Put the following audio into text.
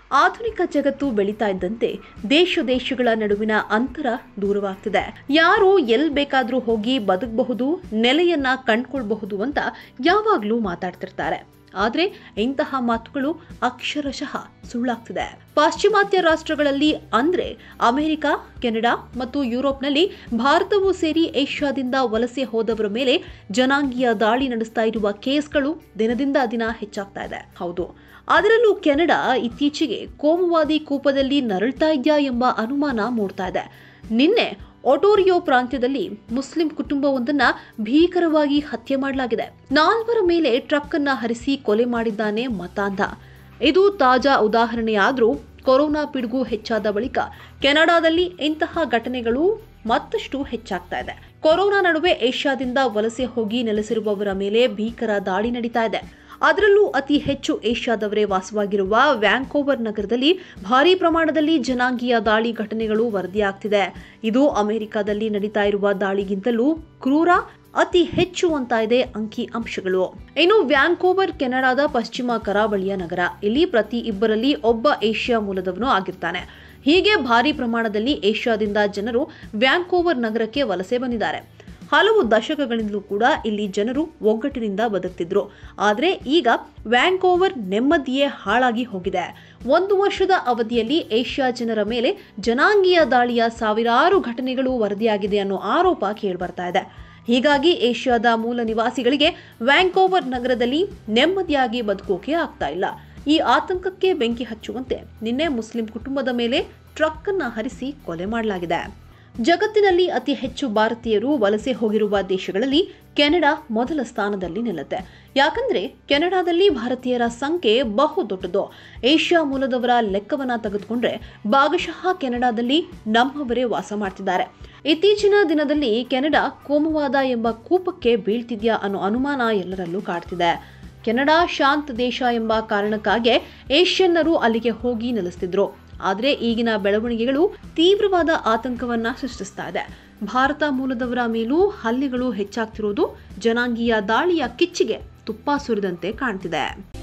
ಆಧುನಿಕ ಜಗತ್ತು ಬೆಳೀತಾ ಇದ್ದಂತೆ ದೇಶ ದೇಶಗಳ ನಡುವಿನ ಅಂತರ ದೂರವಾಗ್ತಿದೆ ಯಾರು ಎಲ್ ಬೇಕಾದ್ರೂ ಹೋಗಿ ಬದುಕಬಹುದು ನೆಲೆಯನ್ನ ಕಂಡ್ಕೊಳ್ಬಹುದು ಅಂತ ಯಾವಾಗ್ಲೂ ಮಾತಾಡ್ತಿರ್ತಾರೆ ಆದ್ರೆ ಇಂತಹ ಮಾತುಗಳು ಅಕ್ಷರಶಃ ಸುಳ್ಳಾಗ್ತಿದೆ ಪಾಶ್ಚಿಮಾತ್ಯ ರಾಷ್ಟ್ರಗಳಲ್ಲಿ ಅಂದ್ರೆ ಅಮೆರಿಕ ಕೆನಡಾ ಮತ್ತು ಯುರೋಪ್ನಲ್ಲಿ ಭಾರತವೂ ಸೇರಿ ಏಷ್ಯಾದಿಂದ ವಲಸೆ ಹೋದವರ ಮೇಲೆ ಜನಾಂಗೀಯ ದಾಳಿ ನಡೆಸ್ತಾ ಇರುವ ಕೇಸ್ಗಳು ದಿನದಿಂದ ದಿನ ಹೆಚ್ಚಾಗ್ತಾ ಇದೆ ಹೌದು ಅದರಲ್ಲೂ ಕೆನಡಾ ಇತ್ತೀಚೆಗೆ ಕೋಮುವಾದಿ ಕೂಪದಲ್ಲಿ ನರಳ್ತಾ ಇದೆಯಾ ಎಂಬ ಅನುಮಾನ ಮೂಡ್ತಾ ಇದೆ ನಿನ್ನೆ ಒಟೋರಿಯೋ ಪ್ರಾಂತ್ಯದಲ್ಲಿ ಮುಸ್ಲಿಂ ಕುಟುಂಬವೊಂದನ್ನ ಭೀಕರವಾಗಿ ಹತ್ಯೆ ಮಾಡಲಾಗಿದೆ ನಾಲ್ವರ ಮೇಲೆ ಟ್ರಕ್ ಅನ್ನ ಹರಿಸಿ ಕೊಲೆ ಮಾಡಿದ್ದಾನೆ ಮತಾಂಧ ಇದು ತಾಜಾ ಉದಾಹರಣೆಯಾದ್ರೂ ಕೊರೋನಾ ಪಿಡುಗು ಹೆಚ್ಚಾದ ಬಳಿಕ ಕೆನಡಾದಲ್ಲಿ ಇಂತಹ ಘಟನೆಗಳು ಮತ್ತಷ್ಟು ಹೆಚ್ಚಾಗ್ತಾ ಇದೆ ಕೊರೋನಾ ನಡುವೆ ಏಷ್ಯಾದಿಂದ ವಲಸೆ ಹೋಗಿ ನೆಲೆಸಿರುವವರ ಮೇಲೆ ಭೀಕರ ದಾಳಿ ನಡೀತಾ ಇದೆ ಅದರಲ್ಲೂ ಅತಿ ಹೆಚ್ಚು ಏಷ್ಯಾದವರೇ ವಾಸವಾಗಿರುವ ವ್ಯಾಂಕೋವರ್ ನಗರದಲ್ಲಿ ಭಾರೀ ಪ್ರಮಾಣದಲ್ಲಿ ಜನಾಂಗೀಯ ದಾಳಿ ಘಟನೆಗಳು ವರದಿಯಾಗ್ತಿದೆ ಇದು ಅಮೆರಿಕದಲ್ಲಿ ನಡೀತಾ ಇರುವ ದಾಳಿಗಿಂತಲೂ ಕ್ರೂರ ಅತಿ ಹೆಚ್ಚು ಅಂತ ಇದೆ ಅಂಕಿ ಅಂಶಗಳು ಇನ್ನು ವ್ಯಾಂಕೋವರ್ ಕೆನಡಾದ ಪಶ್ಚಿಮ ಕರಾವಳಿಯ ನಗರ ಇಲ್ಲಿ ಪ್ರತಿ ಇಬ್ಬರಲ್ಲಿ ಒಬ್ಬ ಏಷ್ಯಾ ಮೂಲದವನು ಆಗಿರ್ತಾನೆ ಹೀಗೆ ಭಾರಿ ಪ್ರಮಾಣದಲ್ಲಿ ಏಷ್ಯಾದಿಂದ ಜನರು ವ್ಯಾಂಕೋವರ್ ನಗರಕ್ಕೆ ವಲಸೆ ಬಂದಿದ್ದಾರೆ ಹಲವು ದಶಕಗಳಿಂದಲೂ ಕೂಡ ಇಲ್ಲಿ ಜನರು ಒಗ್ಗಟ್ಟಿನಿಂದ ಬದುಕ್ತಿದ್ರು ಆದರೆ ಈಗ ವ್ಯಾಂಕೋವರ್ ನೆಮ್ಮದಿಯೇ ಹಾಳಾಗಿ ಹೋಗಿದೆ ಒಂದು ವರ್ಷದ ಅವಧಿಯಲ್ಲಿ ಏಷ್ಯಾ ಜನರ ಮೇಲೆ ಜನಾಂಗೀಯ ದಾಳಿಯ ಸಾವಿರಾರು ಘಟನೆಗಳು ವರದಿಯಾಗಿದೆ ಅನ್ನೋ ಆರೋಪ ಕೇಳಿಬರ್ತಾ ಇದೆ ಹೀಗಾಗಿ ಏಷ್ಯಾದ ಮೂಲ ನಿವಾಸಿಗಳಿಗೆ ವ್ಯಾಂಕೋವರ್ ನಗರದಲ್ಲಿ ನೆಮ್ಮದಿಯಾಗಿ ಬದುಕೋಕೆ ಆಗ್ತಾ ಇಲ್ಲ ಈ ಆತಂಕಕ್ಕೆ ಬೆಂಕಿ ಹಚ್ಚುವಂತೆ ನಿನ್ನೆ ಮುಸ್ಲಿಂ ಕುಟುಂಬದ ಮೇಲೆ ಟ್ರಕ್ ಅನ್ನ ಹರಿಸಿ ಕೊಲೆ ಮಾಡಲಾಗಿದೆ ಜಗತ್ತಿನಲ್ಲಿ ಅತಿ ಹೆಚ್ಚು ಭಾರತೀಯರು ವಲಸೆ ಹೋಗಿರುವ ದೇಶಗಳಲ್ಲಿ ಕೆನಡಾ ಮೊದಲ ಸ್ಥಾನದಲ್ಲಿ ನಿಲ್ಲುತ್ತೆ ಯಾಕಂದ್ರೆ ಕೆನಡಾದಲ್ಲಿ ಭಾರತೀಯರ ಸಂಖ್ಯೆ ಬಹು ದೊಡ್ಡದು ಏಷ್ಯಾ ಮೂಲದವರ ಲೆಕ್ಕವನ್ನ ತೆಗೆದುಕೊಂಡ್ರೆ ಭಾಗಶಃ ಕೆನಡಾದಲ್ಲಿ ನಮ್ಮವರೇ ವಾಸ ಮಾಡ್ತಿದ್ದಾರೆ ಇತ್ತೀಚಿನ ದಿನದಲ್ಲಿ ಕೆನಡಾ ಕೋಮುವಾದ ಎಂಬ ಕೂಪಕ್ಕೆ ಬೀಳ್ತಿದ್ಯಾ ಅನ್ನೋ ಅನುಮಾನ ಎಲ್ಲರಲ್ಲೂ ಕಾಡ್ತಿದೆ ಕೆನಡಾ ಶಾಂತ ದೇಶ ಎಂಬ ಕಾರಣಕ್ಕಾಗಿ ಏಷ್ಯನ್ನರು ಅಲ್ಲಿಗೆ ಹೋಗಿ ನೆಲೆಸ್ತಿದ್ರು ಆದರೆ ಈಗಿನ ಬೆಳವಣಿಗೆಗಳು ತೀವ್ರವಾದ ಆತಂಕವನ್ನ ಸೃಷ್ಟಿಸ್ತಾ ಇದೆ ಭಾರತ ಮೂಲದವರ ಮೇಲೂ ಹಲ್ಲೆಗಳು ಹೆಚ್ಚಾಗ್ತಿರೋದು ಜನಾಂಗೀಯ ದಾಳಿಯ ಕಿಚ್ಚಿಗೆ ತುಪ್ಪ ಸುರಿದಂತೆ ಕಾಣ್ತಿದೆ